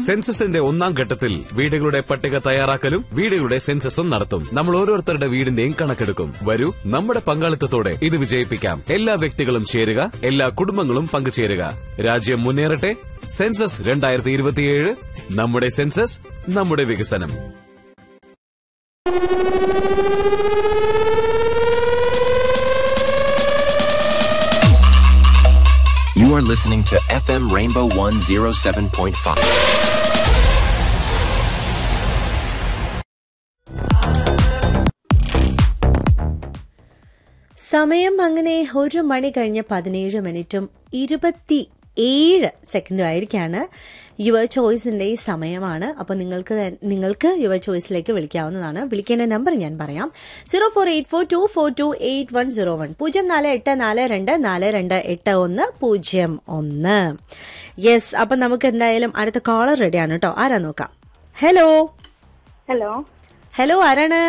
സെൻസസിന്റെ ഒന്നാം ഘട്ടത്തിൽ വീടുകളുടെ പട്ടിക തയ്യാറാക്കലും വീടുകളുടെ സെൻസസും നടത്തും നമ്മൾ ഓരോരുത്തരുടെ വീടിന്റെയും കണക്കെടുക്കും വരൂ നമ്മുടെ പങ്കാളിത്തത്തോടെ ഇത് വിജയിപ്പിക്കാം എല്ലാ വ്യക്തികളും ചേരുക എല്ലാ കുടുംബങ്ങളും പങ്കുചേരുക രാജ്യം മുന്നേറട്ടെ സെൻസസ് രണ്ടായിരത്തി ഇരുപത്തിയേഴ് നമ്മുടെ സെൻസസ് നമ്മുടെ വികസനം You are listening to FM Rainbow 107.5. സമയം അങ്ങനെ ഒരു മണി കഴിഞ്ഞ് പതിനേഴ് മിനിറ്റും ഇരുപത്തി ഏഴ് സെക്കൻഡും ആയിരിക്കാണ് യുവർ ചോയ്സിന്റെ ഈ സമയമാണ് അപ്പോൾ നിങ്ങൾക്ക് ത- നിങ്ങൾക്ക് യുവർ ചോയ്സിലേക്ക് വിളിക്കാവുന്നതാണ് വിളിക്കേണ്ട നമ്പർ ഞാൻ പറയാം zero four eight four two four two eight one zero one പൂജ്യം നാല് എട്ട് നാല് രണ്ട് നാല് രണ്ട് എട്ട് ഒന്ന് പൂജ്യം ഒന്ന് യെസ് അപ്പം നമുക്ക് എന്തായാലും അടുത്ത കോളർ റെഡിയാണ് കേട്ടോ ആരാ നോക്കാം ഹലോ ഹലോ ഹലോ ആരാണ്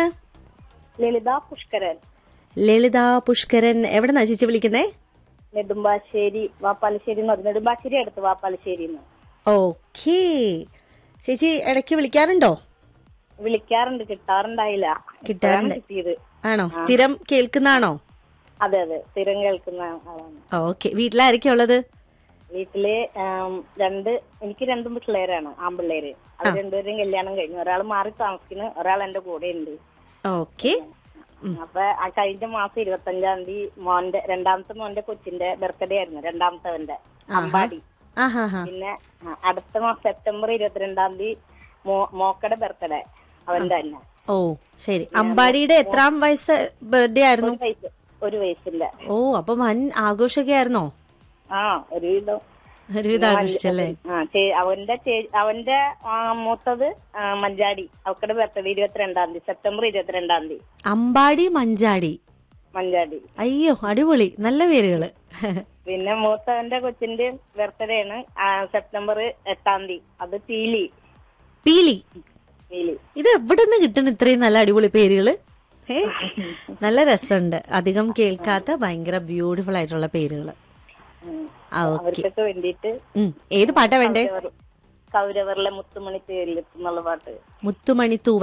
ലളിത പുഷ്കരൻ ലളിത പുഷ്കരൻ എവിടെ ചേച്ചി വിളിക്കുന്നേ നെടുമ്പാശ്ശേരി വാപ്പാലശ്ശേരി എന്ന് പറഞ്ഞു നെടുമ്പാശ്ശേരി അടുത്ത് വാപ്പാലശ്ശേരി ഓക്കേ ചേച്ചി ഇടയ്ക്ക് വിളിക്കാറുണ്ടോ വിളിക്കാറുണ്ട് കിട്ടാറുണ്ടായില്ല കിട്ടാറുണ്ട്. ഇപ്പോഴാണ് കിട്ടിയത് ആണോ സ്ഥിരം കേൾക്കുന്നതാണോ അതെ അതെ സ്ഥിരം കേൾക്കുന്ന ആളാണ് ഓക്കെ വീട്ടിലായിരിക്കും ഉള്ളത് വീട്ടില് ആം, രണ്ട് എനിക്ക് രണ്ടും പിള്ളേരാണ് ആൺപിള്ളേര് അത് രണ്ടുപേരും കല്യാണം കഴിഞ്ഞു ഒരാൾ മാറി താമസിക്കുന്നു ഒരാൾ എന്റെ കൂടെ ഉണ്ട് ഓക്കെ അപ്പൊ ആ കഴിഞ്ഞ മാസം ഇരുപത്തഞ്ചാം തീയതി മോന്റെ രണ്ടാമത്തെ മോന്റെ കൊച്ചിന്റെ ബർത്ത്ഡേ ആയിരുന്നു രണ്ടാമത്തവന്റെ അമ്പാടി ആഹാ ഹാ പിന്നെ ആ, അടുത്ത മാസം സെപ്റ്റംബർ ഇരുപത്തിരണ്ടാം തീയതി മോ- മോക്കടെ ബർത്ത്ഡേ അവന്റെ തന്നെ ഓ ശരി അമ്പാടിയുടെ എത്രാം വയസ്സ് ബർത്ത്ഡേ ആയിരുന്നു ഒരു വയസ്സ് ഒരു വയസ്സില്ല ഓ അപ്പൊ വൻ ആഘോഷമൊക്കെ ആയിരുന്നോ ആ ഒരുവിധം ഒരുവിധം ആഘോഷിച്ചല്ലേ ആ ചേ- അവന്റെ ചേ- അവന്റെ ആ, മൂത്തത് ആ, മഞ്ചാടി അവക്കടെ ബർത്ത്ഡേ ഇരുപത്തിരണ്ടാം തീയതി സെപ്റ്റംബർ ഇരുപത്തിരണ്ടാം തീയതി അമ്പാടി മഞ്ചാടി മഞ്ചാടി അയ്യോ അടിപൊളി നല്ല പേരുകള് പിന്നെ മൂത്തവന്റെ കൊച്ചിന്റെ ബർത്ത്ഡേ ആണ് ആ, സെപ്റ്റംബർ എട്ടാം തീയതി അത് പീലി പീലി പീലി ഇത് എവിടെ നിന്ന് കിട്ടണം ഇത്രയും നല്ല അടിപൊളി പേരുകള് ഏ നല്ല രസമുണ്ട് അധികം കേൾക്കാത്ത ഭയങ്കര ബ്യൂട്ടിഫുൾ ആയിട്ടുള്ള പേരുകള് ഉം. ആ ഓക്കെ അവർക്കൊക്കെ വേണ്ടിയിട്ട് ഏത് പാട്ടാ വേണ്ടേ കൗരവറിലെ മുത്തുമണി തേരിലെത്തുന്നുള്ള പാട്ട് മുത്തുമണി തൂവ